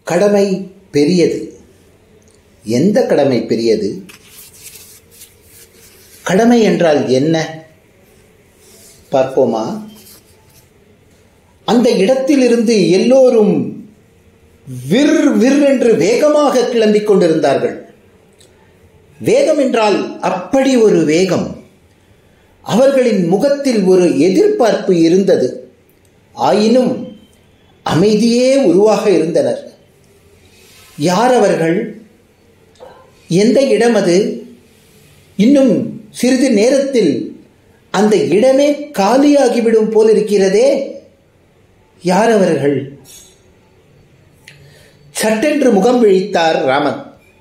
கடமை பெரியது எந்த கடமை பெரியது கடமை என்றால் என்ன பார்ப்போமா அந்த இடத்திலிருந்து எல்லோரும் விர் விர் என்று வேகமாக கிளம்பிக் கொண்டிருந்தார்கள் வேகம் என்றால் அப்படி ஒரு வேகம் அவர்களின் முகத்தில் ஒரு எதிர்பார்ப்பு இருந்தது ஆயினும் அமைதியே உருவாக இருந்தனர் யார் அவர்கள் எந்த இடம் அது இன்னும் சிறிது நேரத்தில் அந்த இடமே காலியாகிவிடும் போல் இருக்கிறதே யார் அவர்கள் சட்டென்று முகம் விழித்தார் ராமன்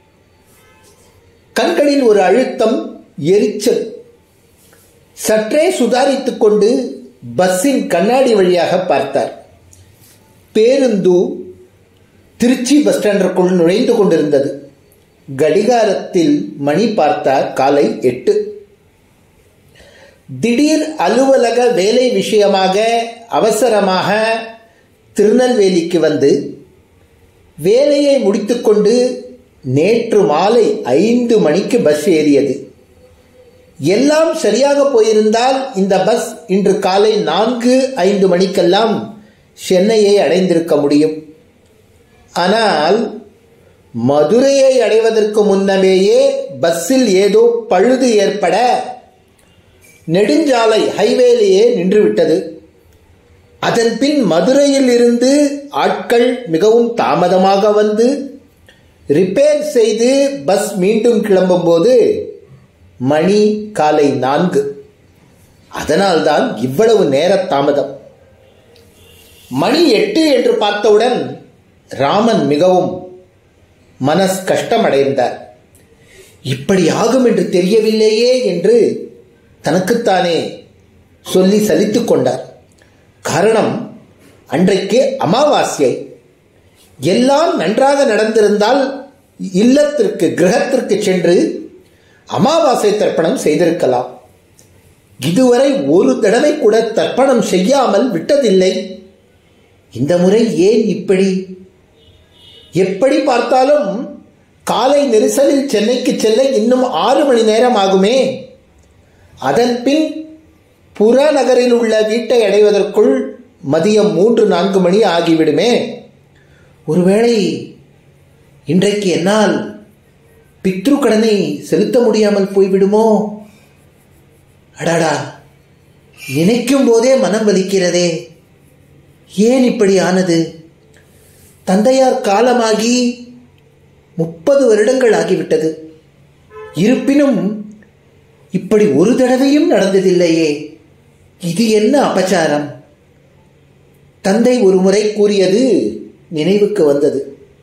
கண்களில் ஒரு அழுத்தம் எரிச்சல் சற்றே சுதாரித்துக் கொண்டு பஸ்ஸின் கண்ணாடி வழியாக பார்த்தார் பேருந்து திருச்சி பஸ் ஸ்டாண்டிற்குள் நுழைந்து கொண்டிருந்தது கடிகாரத்தில் மணி பார்த்தார் காலை எட்டு திடீர் அலுவலக வேலை விஷயமாக அவசரமாக திருநெல்வேலிக்கு வந்து வேலையை முடித்துக்கொண்டு நேற்று மாலை ஐந்து மணிக்கு பஸ் ஏறியது எல்லாம் சரியாக போயிருந்தால் இந்த பஸ் இன்று காலை நான்கு ஐந்து மணிக்கெல்லாம் சென்னையை அடைந்திருக்க முடியும் ஆனால் மதுரையை அடைவதற்கு முன்னமேயே பஸ்ஸில் ஏதோ பழுது ஏற்பட நெடுஞ்சாலை ஹைவேலேயே நின்றுவிட்டது அதன் பின் மதுரையில் இருந்து ஆட்கள் மிகவும் தாமதமாக வந்து ரிப்பேர் செய்து பஸ் மீண்டும் கிளம்பும்போது மணி காலை நான்கு அதனால்தான் இவ்வளவு நேர தாமதம் மணி எட்டு என்று பார்த்தவுடன் ராமன் மிகவும் மனஸ் கஷ்டமடைந்தார் இப்படி ஆகும் என்று தெரியவில்லையே என்று தனக்குத்தானே சொல்லி சலித்துக் கொண்டார் காரணம் அன்றைக்கு அமாவாஸ்யை எல்லாம் நன்றாக நடந்திருந்தால் இல்லத்திற்கு கிரகத்திற்கு சென்று அமாவாசை தர்ப்பணம் செய்திருக்கலாம் இதுவரை ஒரு தடவை கூட தர்ப்பணம் செய்யாமல் விட்டதில்லை இந்த முறை ஏன் இப்படி எப்படி பார்த்தாலும் காலை நெரிசலில் சென்னைக்கு செல்ல இன்னும் ஆறு மணி நேரம் ஆகுமே அதன் பின் புறநகரில் உள்ள வீட்டை அடைவதற்குள் மதியம் மூன்று நான்கு மணி ஆகிவிடுமே ஒருவேளை இன்றைக்கு என்னால் பித்ரு கடனை செலுத்த முடியாமல் போய்விடுமோ அடாடா நினைக்கும் போதே மனம் வலிக்கிறதே ஏன் இப்படி ஆனது தந்தையார் காலமாகி முப்பது வருடங்கள் ஆகிவிட்டது இருப்பினும் இப்படி ஒரு தடவையும் நடந்ததில்லையே இது என்ன அபச்சாரம் தந்தை ஒரு முறை கூறியது நினைவுக்கு வந்தது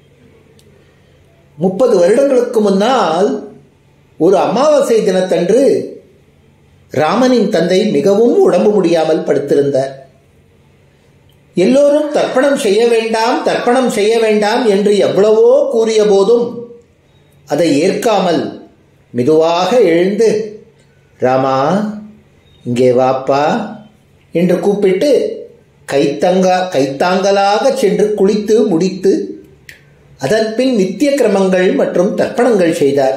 முப்பது வருடங்களுக்கு முன்னால் ஒரு அமாவாசை தினத்தன்று ராமனின் தந்தை மிகவும் உடம்பு முடியாமல் படுத்திருந்தார் எல்லோரும் தர்ப்பணம் செய்ய வேண்டாம் தர்ப்பணம் செய்ய வேண்டாம் என்று எவ்வளவோ கூறிய போதும் அதை ஏற்காமல் மெதுவாக எழுந்து ராமா இங்கே வாப்பா என்று கூப்பிட்டு கைத்தங்கா கைத்தாங்கலாக சென்று குளித்து முடித்து அதன் பின் நித்திய கிரமங்கள் மற்றும் தர்ப்பணங்கள் செய்தார்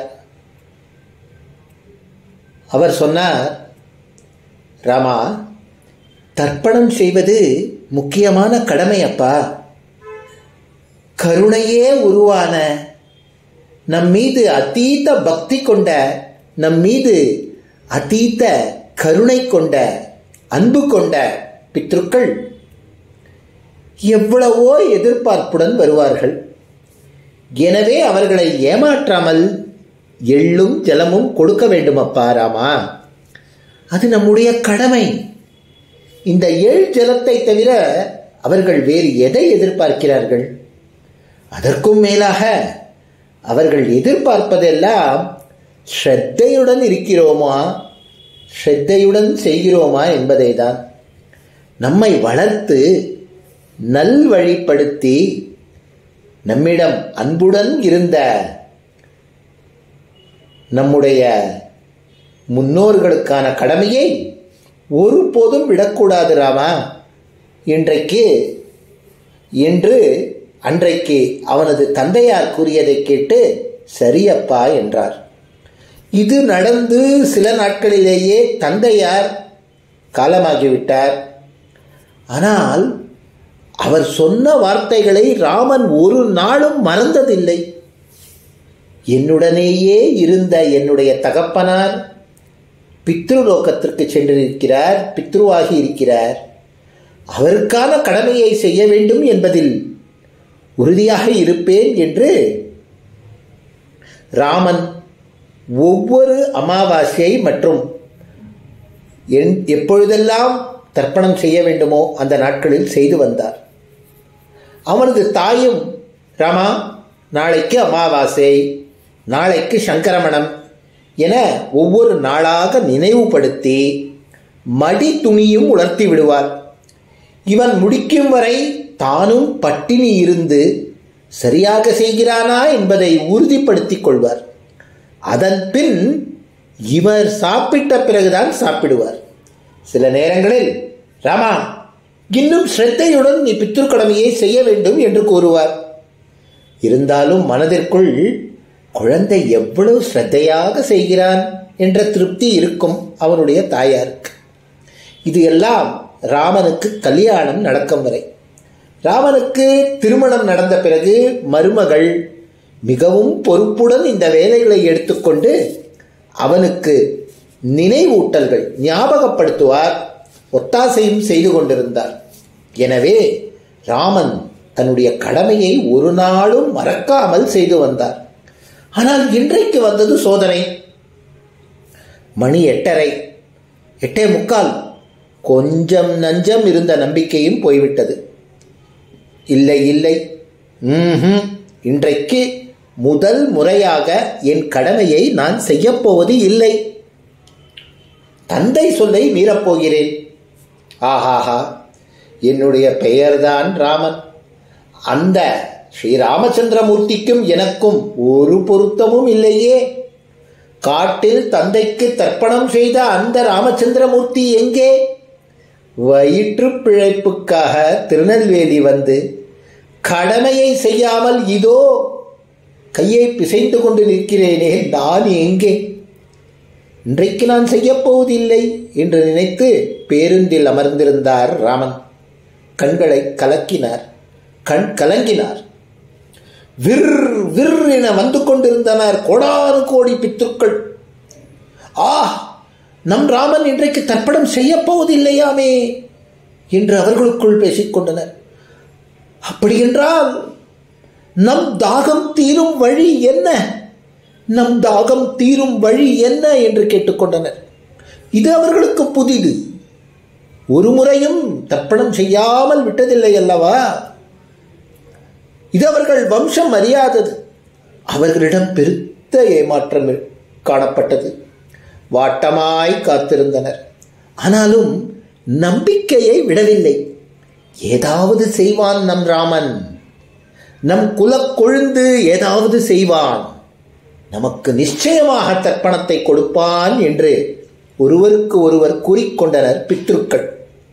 அவர் சொன்னார் ராமா தர்ப்பணம் செய்வது முக்கியமான கடமை அப்பா கருணையே உருவான நம் மீது அதீத பக்தி கொண்ட நம் மீது அதீத கருணை கொண்ட அன்பு கொண்ட பித்ருக்கள் எவ்வளவோ எதிர்பார்ப்புடன் வருவார்கள் எனவே அவர்களை ஏமாற்றாமல் எள்ளும் ஜலமும் கொடுக்க வேண்டும் அப்பா ராமா அது நம்முடைய கடமை இந்த எள் ஜலத்தை தவிர அவர்கள் வேறு எதை எதிர்பார்க்கிறார்கள் அதற்கும் மேலாக அவர்கள் எதிர்பார்ப்பதெல்லாம் ஸ்ரத்தையுடன் இருக்கிறோமா ஸ்ரத்தையுடன் செய்கிறோமா என்பதை தான் நம்மை வளர்த்து நல்வழிப்படுத்தி நம்மிடம் அன்புடன் இருந்த நம்முடைய முன்னோர்களுக்கான கடமையை ஒருபோதும் விடக்கூடாது ராமா இன்றைக்கு என்று அன்றைக்கு அவனது தந்தையார் கூறியதை கேட்டு சரியப்பா என்றார் இது நடந்து சில நாட்களிலேயே தந்தையார் காலமாகிவிட்டார் ஆனால் அவர் சொன்ன வார்த்தைகளை ராமன் ஒரு நாளும் மறந்ததில்லை என்னுடனேயே இருந்த என்னுடைய தகப்பனார் பித்ருலோகத்திற்கு சென்றிருக்கிறார் பித்ருவாகி இருக்கிறார் அவருக்கான கடமையை செய்ய வேண்டும் என்பதில் உறுதியாக இருப்பேன் என்று ராமன் ஒவ்வொரு அமாவாசை மற்றும் என் எப்பொழுதெல்லாம் தர்ப்பணம் செய்ய வேண்டுமோ அந்த நாட்களில் செய்து வந்தார் அவனது தாயும் ராமா நாளைக்கு அமாவாசை நாளைக்கு சங்கரமணம் என ஒவ்வொரு நாளாக நினைவுபடுத்தி மடி துணியும் உலர்த்தி விடுவார் இவன் முடிக்கும் வரை தானும் பட்டினி இருந்து சரியாக செய்கிறானா என்பதை உறுதிப்படுத்திக் கொள்வார் அதன் பின் இவர் சாப்பிட்ட பிறகுதான் சாப்பிடுவார் சில நேரங்களில் ராமா இன்னும் ஸ்ரத்தையுடன் நீ பித்ருக்கடமையை செய்ய வேண்டும் என்று கூறுவார் இருந்தாலும் மனதிற்குள் குழந்தை எவ்வளவு ஸ்ரத்தையாக செய்கிறான் என்ற திருப்தி இருக்கும் அவனுடைய தாயாருக்கு இது எல்லாம் ராமனுக்கு கல்யாணம் நடக்கும் வரை ராமனுக்கு திருமணம் நடந்த பிறகு மருமகள் மிகவும் பொறுப்புடன் இந்த வேலைகளை எடுத்துக்கொண்டு அவனுக்கு நினைவூட்டல்கள் ஞாபகப்படுத்துவார் ஒத்தாசையும் செய்து கொண்டிருந்தார் எனவே ராமன் தன்னுடைய கடமையை ஒரு நாளும் மறக்காமல் செய்து வந்தார் ஆனால் இன்றைக்கு வந்தது சோதனை மணி எட்டரை எட்டே முக்கால் கொஞ்சம் நஞ்சம் இருந்த நம்பிக்கையும் போய்விட்டது இல்லை இல்லை ம்ஹும் இன்றைக்கு முதல் முறையாக என் கடமையை நான் செய்யப்போவது இல்லை தந்தை சொல்லை மீறப்போகிறேன் ஆஹாஹா என்னுடைய பெயர்தான் ராமன் அந்த ஸ்ரீராமச்சந்திரமூர்த்திக்கும் எனக்கும் ஒரு பொருத்தமும் இல்லையே காட்டில் தந்தைக்கு தர்ப்பணம் செய்த அந்த ராமச்சந்திரமூர்த்தி எங்கே வயிற்று பிழைப்புக்காக திருநெல்வேலி வந்து கடமையை செய்யாமல் இதோ கையை பிசைந்து கொண்டு நிற்கிறேனே நான் எங்கே இன்றைக்கு நான் செய்யப்போவதில்லை என்று நினைத்து பேருந்தில் அமர்ந்திருந்தார் ராமன் கண்களை கலக்கினார் கண் கலங்கினார் விர் விர் என வந்து கொண்டிருந்தனர் கோடானு கோடி பித்துக்கள் ஆ நம் ராமன் இன்றைக்கு தர்ப்பணம் செய்யப்போவதில்லையாமே என்று அவர்களுக்குள் பேசிக்கொண்டனர் அப்படியென்றால் நம் தாகம் தீரும் வழி என்ன நம் தாகம் தீரும் வழி என்ன என்று கேட்டுக்கொண்டனர் இது அவர்களுக்கு புதிது ஒரு முறையும் தர்ப்பணம் செய்யாமல் விட்டதில்லை அல்லவா இது அவர்கள் வம்சம் அறியாதது அவர்களிடம் பெருத்த ஏமாற்றம் காணப்பட்டது வாட்டமாய் காத்திருந்தனர் ஆனாலும் நம்பிக்கையை விடவில்லை ஏதாவது செய்வான் நம் ராமன் நம் குலக்கொழுந்து ஏதாவது செய்வான் நமக்கு நிச்சயமாக தர்ப்பணத்தை கொடுப்பான் என்று ஒருவருக்கு ஒருவர் கூறிக்கொண்டனர் பித்ருக்கள்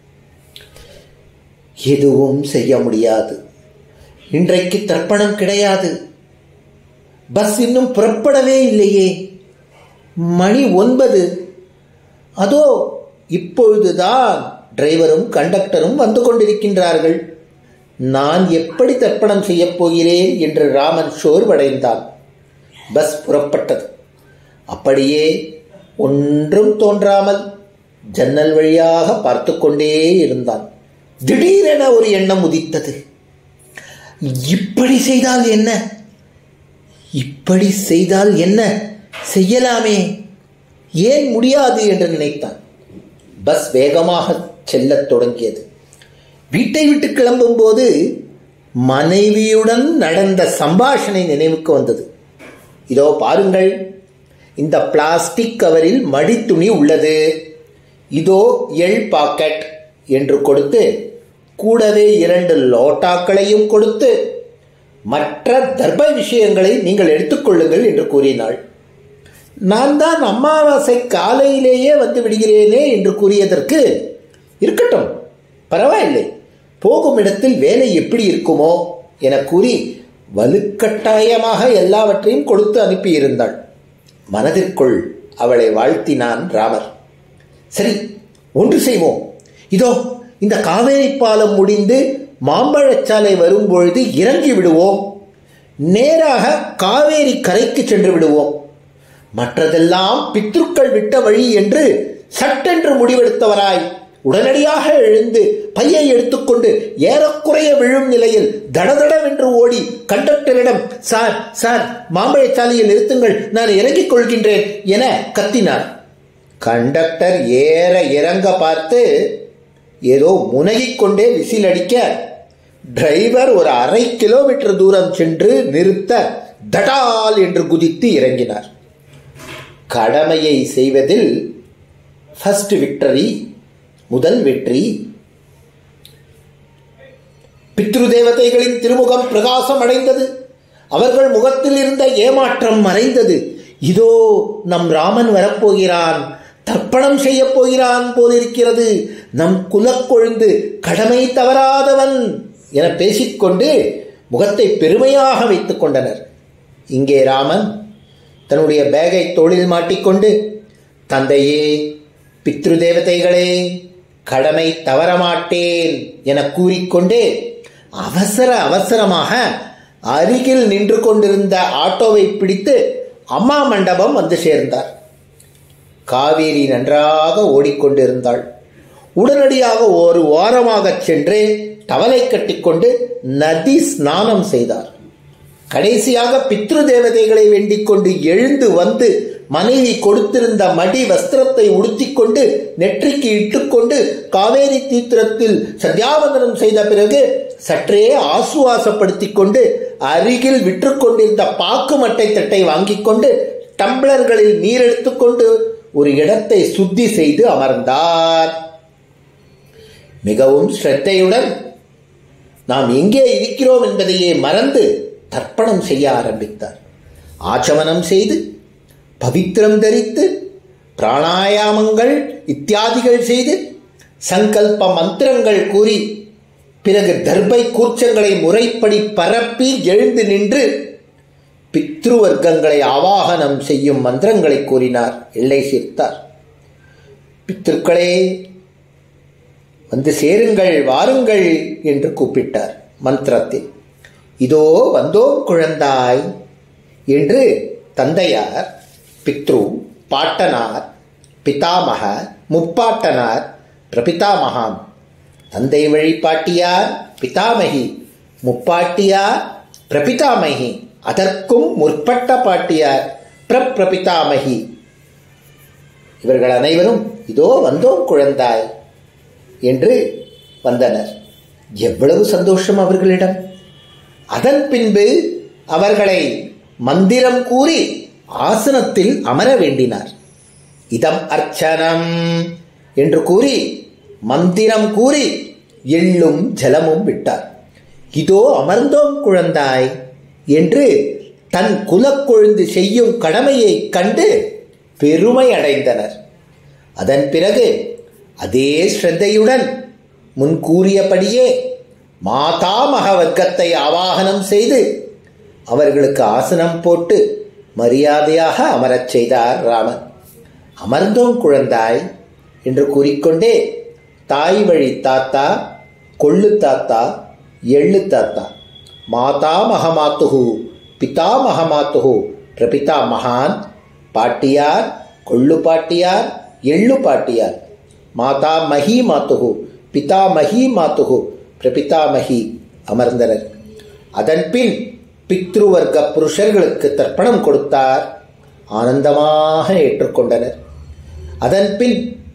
எதுவும் செய்ய முடியாது இன்றைக்கு தர்ப்பணம் கிடையாது பஸ் இன்னும் புறப்படவே இல்லையே மணி ஒன்பது அதோ இப்பொழுதுதான் டிரைவரும் கண்டக்டரும் வந்து கொண்டிருக்கின்றார்கள் நான் எப்படி தர்ப்பணம் செய்யப் போகிறேன் என்று ராமன் சோர்வடைந்தான் பஸ் புறப்பட்டது அப்படியே ஒன்றும் தோன்றாமல் ஜன்னல் வழியாக பார்த்து கொண்டே இருந்தான் திடீரென ஒரு எண்ணம் உதித்தது இப்படி செய்தால் என்ன இப்படி செய்தால் என்ன செய்யலாமே ஏன் முடியாது என்று நினைத்தான் பஸ் வேகமாக செல்லத் தொடங்கியது வீட்டை விட்டு கிளம்பும்போது மனைவியுடன் நடந்த சம்பாஷணை நினைவுக்கு வந்தது இதோ பாருங்கள் இந்த பிளாஸ்டிக் கவரில் மடித்துணி உள்ளது இதோ எள் பாக்கெட் என்று கொடுத்து கூடவே இரண்டு லோட்டாக்களையும் கொடுத்து மற்ற தர்ப விஷயங்களை நீங்கள் எடுத்துக்கொள்ளுங்கள் என்று கூறினாள் நான் தான் அமாவாசை காலையிலேயே வந்து விடுகிறேனே என்று கூறியதற்கு இருக்கட்டும் பரவாயில்லை போகும் இடத்தில் வேலை எப்படி இருக்குமோ என கூறி வலுக்கட்டாயமாக எல்லாவற்றையும் கொடுத்து அனுப்பியிருந்தாள் மனதிற்குள் அவளை வாழ்த்தினான் ராமர் சரி ஒன்று செய்வோம் இதோ இந்த காவேரி பாலம் முடிந்து மாம்பழச்சாலை வரும்பொழுது இறங்கி விடுவோம் நேராக காவேரி கரைக்கு சென்று விடுவோம் மற்றதெல்லாம் பித்ருக்கள் விட்ட வழி என்று சட்டென்று முடிவெடுத்தவராய் உடனடியாக எழுந்து பையை எடுத்துக்கொண்டு ஏறக்குறைய விழும் நிலையில் தடதடவென்று ஓடி கண்டக்டரிடம் சார் சார் மாம்பழச்சாலையில் நிறுத்துங்கள் நான் இறங்கிக் கொள்கின்றேன் என கத்தினார் கண்டக்டர் ஏற இறங்க பார்த்து ஏதோ முனகிக் கொண்டே விசில் அடிக்க டிரைவர் ஒரு அரை கிலோமீட்டர் தூரம் சென்று நிறுத்த தடால் என்று குதித்து இறங்கினார் கடமையை செய்வதில் ஃபர்ஸ்ட் விக்டரி முதல் வெற்றி பித்ரு தேவதைகளின் திருமுகம் பிரகாசம் அடைந்தது அவர்கள் முகத்தில் இருந்த ஏமாற்றம் மறைந்தது இதோ நம் ராமன் வரப்போகிறான் தர்ப்பணம் செய்ய போகிறான் போலிருக்கிறது நம் குலக்கொழுந்து கடமை தவறாதவன் என பேசிக்கொண்டு முகத்தை பெருமையாக வைத்துக் கொண்டனர் இங்கே ராமன் தன்னுடைய பேகை தோளில் மாட்டிக்கொண்டு தந்தையே பித்ரு தேவதைகளே கடமை தவறமாட்டேன் என கூறிக்கொண்டே அவசர அவசரமாக அருகில் நின்று கொண்டிருந்த ஆட்டோவை பிடித்து அம்மா மண்டபம் வந்து சேர்ந்தார் காவேரி நன்றாக ஓடிக்கொண்டிருந்தாள் உடனடியாக ஒரு ஓரமாக சென்று டவலை கட்டிக்கொண்டு நதி ஸ்நானம் செய்தார் கடைசியாக பித்ரு தேவதைகளை வேண்டிக் கொண்டு எழுந்து வந்து மனைவி கொடுத்திருந்த மடி வஸ்திரத்தை உடுத்திக்கொண்டு நெற்றிக்கு இட்டுக்கொண்டு காவேரி தீத்திரத்தில் சத்யாவந்தனம் செய்த பிறகு சற்றே ஆசுவாசப்படுத்திக் கொண்டு அருகில் விற்று கொண்டிருந்த பாக்கு மட்டை தட்டை வாங்கிக் கொண்டு டம்ளர்களில் நீர் எடுத்துக்கொண்டு ஒரு இடத்தை சுத்தி செய்து அமர்ந்தார் மிகவும் ஸ்ரத்தையுடன் நாம் எங்கே இருக்கிறோம் என்பதையே மறந்து தர்ப்பணம் செய்ய ஆரம்பித்தார் ஆச்சமனம் செய்து பவித்திரம் தரித்து பிராணாயாமங்கள் இத்தியாதிகள் செய்து சங்கல்ப மந்திரங்கள் கூறி பிறகு தர்பை கூர்ச்சங்களை முறைப்படி பரப்பி எழுந்து நின்று பித்ருவர்க்கங்களை ஆவாகனம் செய்யும் மந்திரங்களை கூறினார் எல்லை சேர்த்தார் பித்ருக்களே வந்து சேருங்கள் வாருங்கள் என்று கூப்பிட்டார் மந்திரத்தில் இதோ வந்தோம் குழந்தாய் என்று தந்தையார் பித்ரு பாட்டனார் பிதாமக முப்பாட்டனார் பிரபிதாமகாம் தந்தை வழி பாட்டியார் பிதாமகி முப்பாட்டியார் பிரபிதாமகி அதற்கும் முற்பட்ட பாட்டியார் பிரபிதாமகி இவர்கள் அனைவரும் இதோ வந்தோம் குழந்தாய் என்று வந்தனர் எவ்வளவு சந்தோஷம் அவர்களிடம் அதன் பின்பு அவர்களை மந்திரம் கூறி ஆசனத்தில் அமர வேண்டினார் இதம் அர்ச்சனம் என்று கூறி மந்திரம் கூறி எள்ளும் ஜலமும் விட்டார் இதோ அமர்ந்தோம் குழந்தாய் என்று தன் குலக்கொழுந்து செய்யும் கடமையை கண்டு பெருமை அடைந்தனர் அதன் பிறகு அதே ஸ்ரத்தையுடன் முன் கூறியபடியே மாதாமக வர்க்கத்தை ஆவாகனம் செய்து அவர்களுக்கு ஆசனம் போட்டு மரியாதையாக அமரச் செய்தார் ராமன் அமர்ந்தோம் குழந்தாய் என்று கூறிக்கொண்டே தாய் வழி தாத்தா கொள்ளு தாத்தா எள்ளு தாத்தா மாதா மகமாத்துகு பிதா மகமாத்துகு பிரபிதா மகான் பாட்டியார் கொள்ளு பாட்டியார் எள்ளு பாட்டியார் மாதா மகி மாத்துகு பிதா மகி மாத்துகு பிரபிதாமகி அமர்ந்தனர் அதன்பின் பித்ருவர்க்க புருஷர்களுக்கு தர்ப்பணம் கொடுத்தார் ஆனந்தமாக ஏற்றுக்கொண்டனர் அதன்பின்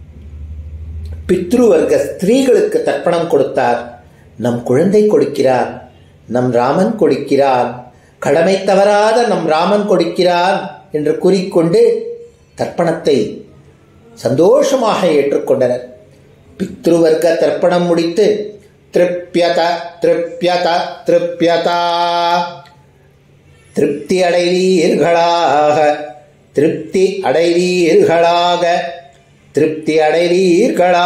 பித்ருவர்க்க ஸ்திரீகளுக்கு தர்ப்பணம் கொடுத்தார் நம் குழந்தை கொடுக்கிறான் நம் ராமன் கொடுக்கிறான் கடமை தவறாத நம் ராமன் கொடுக்கிறான் என்று கூறிக்கொண்டு தர்ப்பணத்தை சந்தோஷமாக ஏற்றுக்கொண்டனர் பித்ருவர்க்க தர்ப்பணம் முடித்து திருப்பியத திருப்பியத திருப்பியதா திருப்தி அடைவீர்களாக திருப்தி அடைவீர்களாக திருப்தி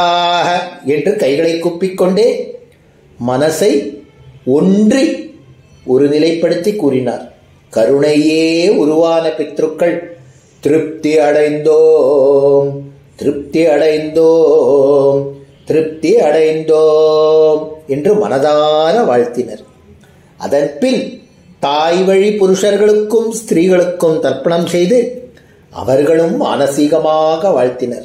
அடைவீர்களாக என்று கைகளை குப்பிக்கொண்டே மனசை ஒன்றி ஒரு நிலைப்படுத்தி கூறினார் கருணையே உருவான பித்ருக்கள் திருப்தி அடைந்தோம் திருப்தி அடைந்தோம் திருப்தி அடைந்தோம் என்று மனதார வாழ்த்தினர் அதன் பின் தாய் வழி புருஷர்களுக்கும் ஸ்திரீகளுக்கும் தர்ப்பணம் செய்து அவர்களும் மானசீகமாக வாழ்த்தினர்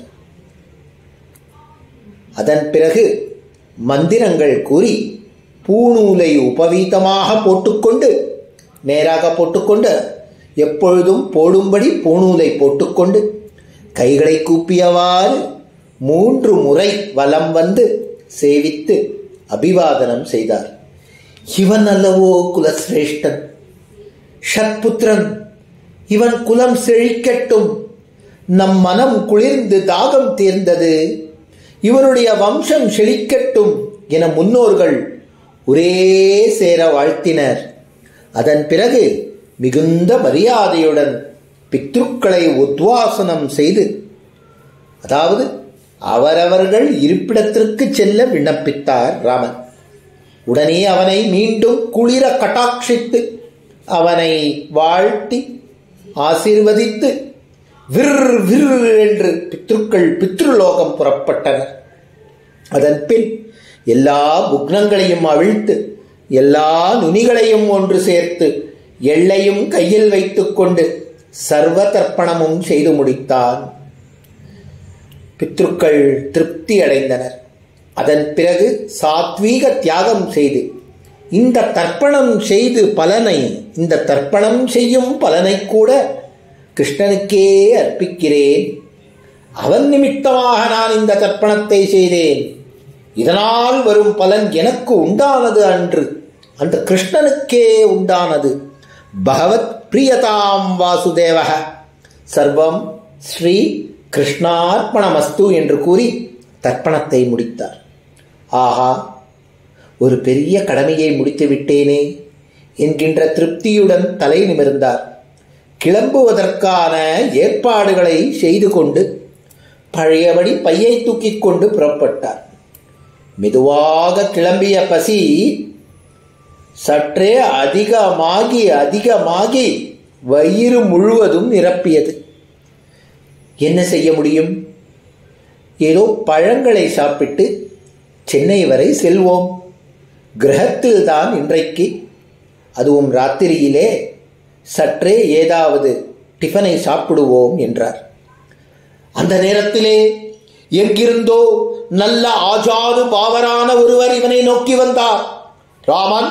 அதன் பிறகு மந்திரங்கள் கூறி பூநூலை உபவீதமாக போட்டுக்கொண்டு நேராக போட்டுக்கொண்டு எப்பொழுதும் போடும்படி பூநூலை போட்டுக்கொண்டு கைகளை கூப்பியவாறு மூன்று முறை வலம் வந்து சேவித்து அபிவாதனம் செய்தார் இவன் அல்லவோ குலசிரேஷ்டன் ஷட்புத்திரன் இவன் குலம் செழிக்கட்டும் நம் மனம் குளிர்ந்து தாகம் தீர்ந்தது இவருடைய வம்சம் செழிக்கட்டும் என முன்னோர்கள் ஒரே சேர வாழ்த்தினர் அதன் பிறகு மிகுந்த மரியாதையுடன் பித்ருக்களை உத்வாசனம் செய்து அதாவது அவரவர்கள் இருப்பிடத்திற்கு செல்ல விண்ணப்பித்தார் ராமன் உடனே அவனை மீண்டும் குளிர கட்டாட்சித்து அவனை வாழ்த்தி ஆசீர்வதித்து விர் விர் என்று பித்ருக்கள் பித்ருலோகம் புறப்பட்டனர் அதன் பின் எல்லா புக்னங்களையும் அவிழ்த்து எல்லா நுனிகளையும் ஒன்று சேர்த்து எள்ளையும் கையில் வைத்துக்கொண்டு சர்வ தர்ப்பணமும் செய்து முடித்தான் பித்ருக்கள் திருப்தி அடைந்தனர் அதன் பிறகு சாத்வீக தியாகம் செய்து இந்த தர்ப்பணம் செய்து பலனை இந்த தர்ப்பணம் செய்யும் பலனை கூட கிருஷ்ணனுக்கே அர்ப்பிக்கிறேன் அவன் நிமித்தமாக நான் இந்த தர்ப்பணத்தை செய்தேன் இதனால் வரும் பலன் எனக்கு உண்டானது அன்று அந்த கிருஷ்ணனுக்கே உண்டானது பகவத் பிரியதாம் வாசுதேவக சர்வம் ஸ்ரீ கிருஷ்ணார்ப்பணமஸ்து என்று கூறி தர்ப்பணத்தை முடித்தார் ஆஹா ஒரு பெரிய கடமையை முடித்து விட்டேனே என்கின்ற திருப்தியுடன் தலை நிமிர்ந்தார் கிளம்புவதற்கான ஏற்பாடுகளை செய்து கொண்டு பழையபடி பையை தூக்கிக் கொண்டு புறப்பட்டார் மெதுவாக கிளம்பிய பசி சற்றே அதிகமாகி அதிகமாகி வயிறு முழுவதும் நிரப்பியது என்ன செய்ய முடியும் ஏதோ பழங்களை சாப்பிட்டு சென்னை வரை செல்வோம் கிரகத்தில்தான் இன்றைக்கு அதுவும் ராத்திரியிலே சற்றே ஏதாவது டிஃபனை சாப்பிடுவோம் என்றார் அந்த நேரத்திலே எங்கிருந்தோ நல்ல ஆஜாது பாவரான ஒருவர் இவனை நோக்கி வந்தார் ராமன்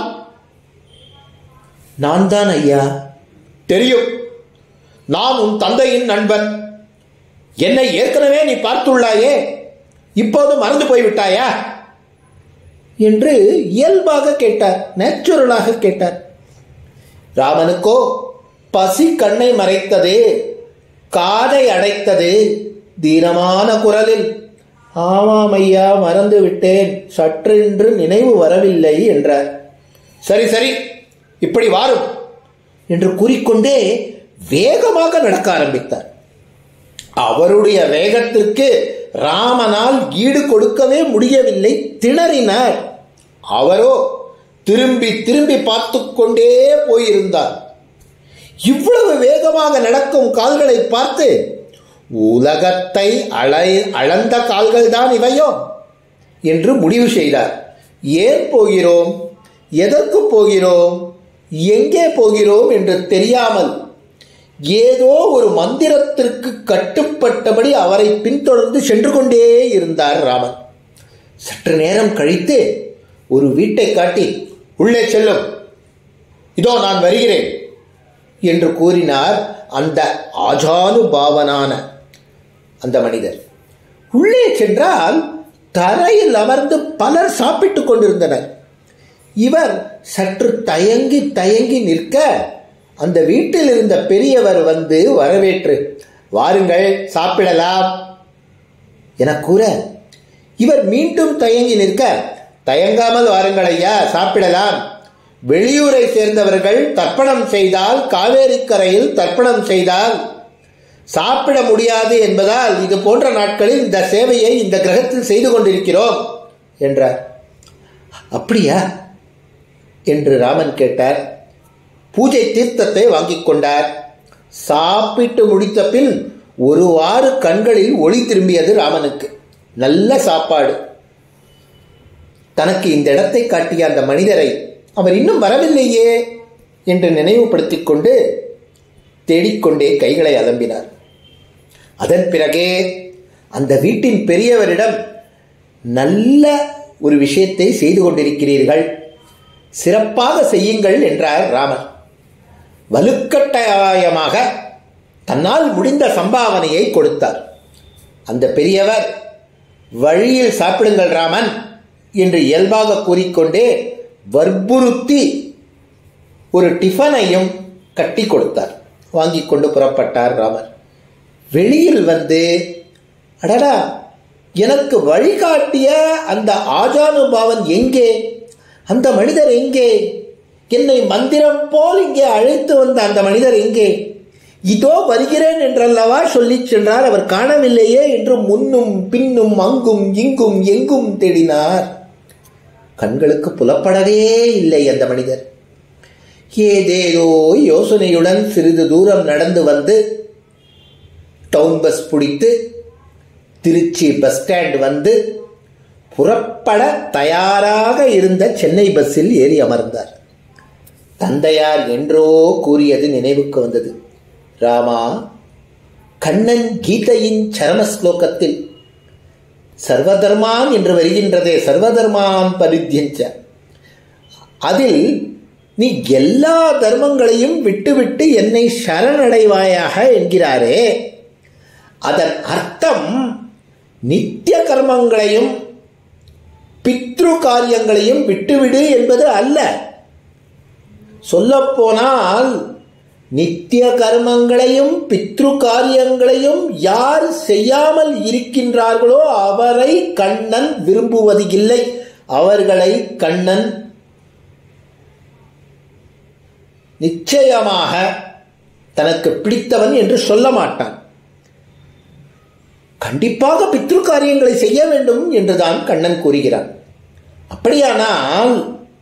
நான் தான் ஐயா தெரியும் நான் உன் தந்தையின் நண்பன் என்னை ஏற்கனவே நீ பார்த்துள்ளாயே இப்போது மறந்து போய்விட்டாயா என்று இயல்பாக கேட்டார் நேச்சுரலாக கேட்டார் ராமனுக்கோ பசி கண்ணை மறைத்தது காதை அடைத்தது தீனமான குரலில் ஆமாம் ஐயா மறந்து விட்டேன் சற்றென்று நினைவு வரவில்லை என்றார் சரி சரி இப்படி வாரும் என்று கூறிக்கொண்டே வேகமாக நடக்க ஆரம்பித்தார் அவருடைய வேகத்திற்கு ராமனால் ஈடு கொடுக்கவே முடியவில்லை திணறினார் அவரோ திரும்பி திரும்பி பார்த்து கொண்டே போயிருந்தார் இவ்வளவு வேகமாக நடக்கும் கால்களை பார்த்து உலகத்தை அளை அளந்த கால்கள் தான் இவையோ என்று முடிவு செய்தார் ஏன் போகிறோம் எதற்கு போகிறோம் எங்கே போகிறோம் என்று தெரியாமல் ஏதோ ஒரு மந்திரத்திற்கு கட்டுப்பட்டபடி அவரை பின்தொடர்ந்து சென்று கொண்டே இருந்தார் ராமன் சற்று நேரம் கழித்து ஒரு வீட்டை காட்டி உள்ளே செல்லும் இதோ நான் வருகிறேன் என்று கூறினார் அந்த ஆஜானுபாவனான அந்த மனிதர் உள்ளே சென்றால் தரையில் அமர்ந்து பலர் சாப்பிட்டுக் கொண்டிருந்தனர் இவர் சற்று தயங்கி தயங்கி நிற்க அந்த வீட்டில் இருந்த பெரியவர் வந்து வரவேற்று வாருங்கள் சாப்பிடலாம் என கூற இவர் மீண்டும் தயங்கி நிற்க தயங்காமல் வாருங்கள் ஐயா சாப்பிடலாம் வெளியூரை சேர்ந்தவர்கள் தர்ப்பணம் செய்தால் காவேரி கரையில் தர்ப்பணம் செய்தால் சாப்பிட முடியாது என்பதால் இது போன்ற நாட்களில் இந்த சேவையை இந்த கிரகத்தில் செய்து கொண்டிருக்கிறோம் என்றார் அப்படியா என்று ராமன் கேட்டார் பூஜை தீர்த்தத்தை வாங்கிக் கொண்டார் சாப்பிட்டு முடித்த பின் ஒருவாறு கண்களில் ஒளி திரும்பியது ராமனுக்கு நல்ல சாப்பாடு தனக்கு இந்த இடத்தை காட்டிய அந்த மனிதரை அவர் இன்னும் வரவில்லையே என்று நினைவுபடுத்திக் கொண்டு தேடிக்கொண்டே கைகளை அலம்பினார் அதன் பிறகே அந்த வீட்டின் பெரியவரிடம் நல்ல ஒரு விஷயத்தை செய்து கொண்டிருக்கிறீர்கள் சிறப்பாக செய்யுங்கள் என்றார் ராமர் வலுக்கட்டாயமாக தன்னால் முடிந்த சம்பாவனையை கொடுத்தார் அந்த பெரியவர் வழியில் சாப்பிடுங்கள் ராமன் என்று இயல்பாக கூறிக்கொண்டே வற்புறுத்தி ஒரு டிஃபனையும் கட்டி கொடுத்தார் வாங்கி கொண்டு புறப்பட்டார் ராமர் வெளியில் வந்து அடடா எனக்கு வழிகாட்டிய அந்த ஆஜானுபாவன் எங்கே அந்த மனிதர் எங்கே என்னை மந்திரம் போல் இங்கே அழைத்து வந்த அந்த மனிதர் எங்கே இதோ வருகிறேன் என்றல்லவா சொல்லிச் சென்றார் அவர் காணவில்லையே என்று முன்னும் பின்னும் அங்கும் இங்கும் எங்கும் தேடினார் கண்களுக்கு புலப்படவே இல்லை அந்த மனிதர் ஏதேதோ யோசனையுடன் சிறிது தூரம் நடந்து வந்து டவுன் பஸ் பிடித்து திருச்சி பஸ் ஸ்டாண்ட் வந்து புறப்பட தயாராக இருந்த சென்னை பஸ்ஸில் ஏறி அமர்ந்தார் தந்தையார் என்றோ கூறியது நினைவுக்கு வந்தது ராமா கண்ணன் கீதையின் சரண ஸ்லோகத்தில் சர்வதர்மான் என்று வருகின்றதே சர்வதர்மான் பரித்தியஞ்ச அதில் நீ எல்லா தர்மங்களையும் விட்டுவிட்டு என்னை சரணடைவாயாக என்கிறாரே அதன் அர்த்தம் நித்திய கர்மங்களையும் பித்ரு காரியங்களையும் விட்டுவிடு என்பது அல்ல சொல்லப்போனால் நித்திய கர்மங்களையும் பித்ரு காரியங்களையும் யார் செய்யாமல் இருக்கின்றார்களோ அவரை கண்ணன் விரும்புவது இல்லை அவர்களை கண்ணன் நிச்சயமாக தனக்கு பிடித்தவன் என்று சொல்ல மாட்டான் கண்டிப்பாக பித்ரு காரியங்களை செய்ய வேண்டும் என்றுதான் கண்ணன் கூறுகிறான் அப்படியானால்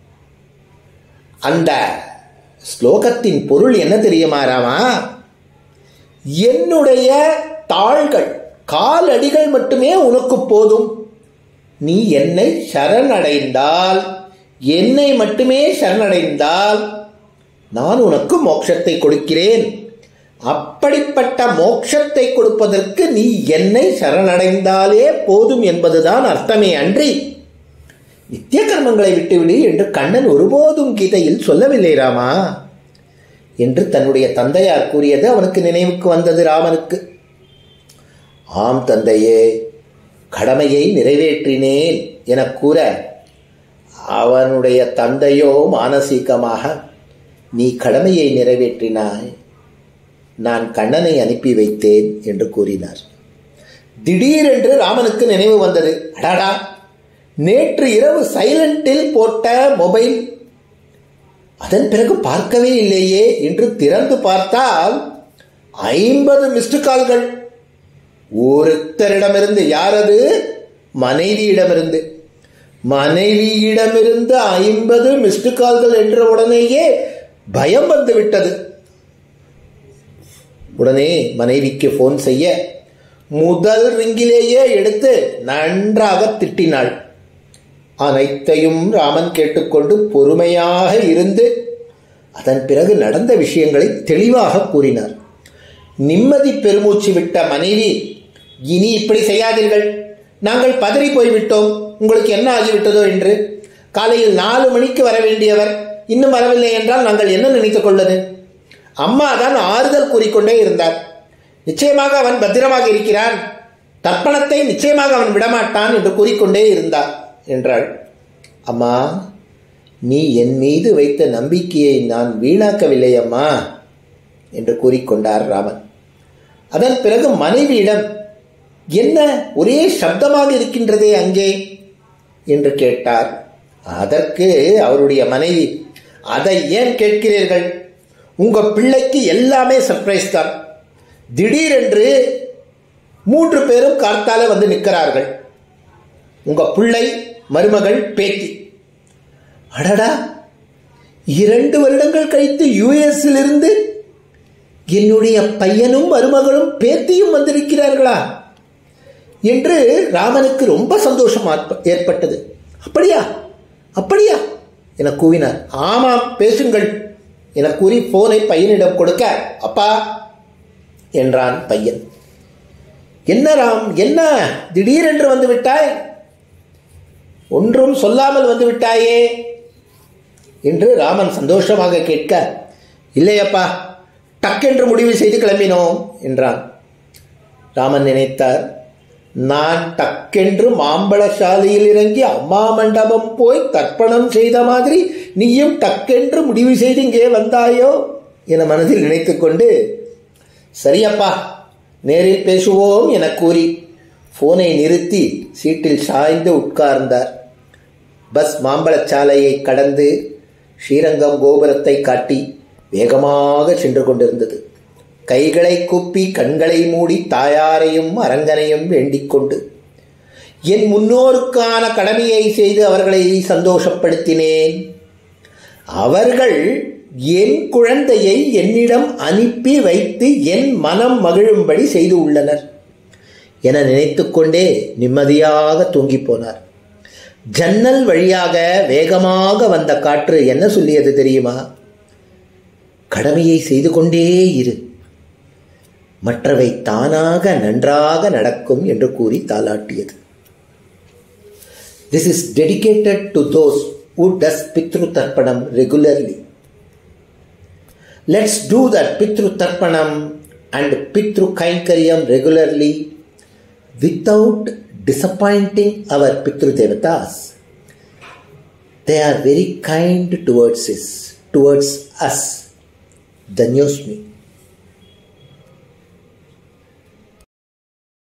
அந்த ஸ்லோகத்தின் பொருள் என்ன தெரியுமா ராமா என்னுடைய தாள்கள் காலடிகள் மட்டுமே உனக்கு போதும் நீ என்னை சரணடைந்தால் என்னை மட்டுமே சரணடைந்தால் நான் உனக்கு மோட்சத்தை கொடுக்கிறேன் அப்படிப்பட்ட மோட்சத்தை கொடுப்பதற்கு நீ என்னை சரணடைந்தாலே போதும் என்பதுதான் அர்த்தமே அன்றி நித்திய கர்மங்களை விட்டுவிடு என்று கண்ணன் ஒருபோதும் கீதையில் சொல்லவில்லை ராமா என்று தன்னுடைய தந்தையார் கூறியது அவனுக்கு நினைவுக்கு வந்தது ராமனுக்கு ஆம் தந்தையே கடமையை நிறைவேற்றினேன் என கூற அவனுடைய தந்தையோ மானசீகமாக நீ கடமையை நிறைவேற்றினாய் நான் கண்ணனை அனுப்பி வைத்தேன் என்று கூறினார் திடீரென்று ராமனுக்கு நினைவு வந்தது அடாடா நேற்று இரவு சைலண்டில் போட்ட மொபைல் அதன் பிறகு பார்க்கவே இல்லையே என்று திறந்து பார்த்தால் ஐம்பது மிஸ்டு கால்கள் ஒருத்தரிடமிருந்து யாரது மனைவியிடமிருந்து மனைவியிடமிருந்து ஐம்பது மிஸ்டு கால்கள் என்ற உடனேயே பயம் வந்து விட்டது உடனே மனைவிக்கு ஃபோன் செய்ய முதல் ரிங்கிலேயே எடுத்து நன்றாக திட்டினாள் அனைத்தையும் ராமன் கேட்டுக்கொண்டு பொறுமையாக இருந்து அதன் பிறகு நடந்த விஷயங்களை தெளிவாக கூறினார் நிம்மதி பெருமூச்சு விட்ட மனைவி இனி இப்படி செய்யாதீர்கள் நாங்கள் பதறி போய்விட்டோம் உங்களுக்கு என்ன ஆகிவிட்டதோ என்று காலையில் நாலு மணிக்கு வர வேண்டியவர் இன்னும் வரவில்லை என்றால் நாங்கள் என்ன நினைத்துக் கொள்வது அம்மா தான் ஆறுதல் கூறிக்கொண்டே இருந்தார் நிச்சயமாக அவன் பத்திரமாக இருக்கிறான் தர்ப்பணத்தை நிச்சயமாக அவன் விடமாட்டான் என்று கூறிக்கொண்டே இருந்தார் என்றாள் அம்மா நீ என் மீது வைத்த நம்பிக்கையை நான் வீணாக்கவில்லை அம்மா என்று கூறிக்கொண்டார் ராமன் அதன் பிறகு மனைவியிடம் என்ன ஒரே சப்தமாக இருக்கின்றதே அங்கே என்று கேட்டார் அதற்கு அவருடைய மனைவி அதை ஏன் கேட்கிறீர்கள் உங்க பிள்ளைக்கு எல்லாமே சர்ப்ரைஸ் தான் திடீரென்று மூன்று பேரும் கார்த்தால வந்து நிற்கிறார்கள் உங்க பிள்ளை மருமகள் பேத்தி அடடா இரண்டு வருடங்கள் கழித்து யுஎஸ்லிருந்து என்னுடைய பையனும் மருமகளும் பேத்தியும் வந்திருக்கிறார்களா என்று ராமனுக்கு ரொம்ப சந்தோஷம் ஏற்பட்டது அப்படியா அப்படியா என கூவினார் ஆமாம் பேசுங்கள் என கூறி போனை பையனிடம் கொடுக்க அப்பா என்றான் பையன் என்ன ராம் என்ன திடீரென்று வந்து விட்டாய் ஒன்றும் சொல்லாமல் வந்து விட்டாயே என்று ராமன் சந்தோஷமாக கேட்க இல்லையப்பா டக்கென்று முடிவு செய்து கிளம்பினோம் என்றான் ராமன் நினைத்தார் நான் டக்கென்று மாம்பழ சாலையில் இறங்கி அம்மா மண்டபம் போய் தர்ப்பணம் செய்த மாதிரி நீயும் டக்கென்று முடிவு செய்து இங்கே வந்தாயோ என மனதில் நினைத்து கொண்டு சரியப்பா நேரில் பேசுவோம் என கூறி போனை நிறுத்தி சீட்டில் சாய்ந்து உட்கார்ந்தார் பஸ் மாம்பழச்சாலையை கடந்து ஸ்ரீரங்கம் கோபுரத்தை காட்டி வேகமாக சென்று கொண்டிருந்தது கைகளை கூப்பி கண்களை மூடி தாயாரையும் அரங்கனையும் வேண்டிக் கொண்டு என் முன்னோருக்கான கடமையை செய்து அவர்களை சந்தோஷப்படுத்தினேன் அவர்கள் என் குழந்தையை என்னிடம் அனுப்பி வைத்து என் மனம் மகிழும்படி செய்து உள்ளனர் என நினைத்துக்கொண்டே நிம்மதியாக தூங்கி போனார் ஜன்னல் வழியாக வேகமாக வந்த காற்று என்ன சொல்லியது தெரியுமா கடமையை செய்து கொண்டே இரு மற்றவை தானாக நன்றாக நடக்கும் என்று கூறி தாளாட்டியது this is dedicated to those who does pitru tarpanam regularly let's do that pitru tarpanam and pitru kainkaryam regularly without disappointing our pitru devatas they are very kind towards us towards us dhanyosmi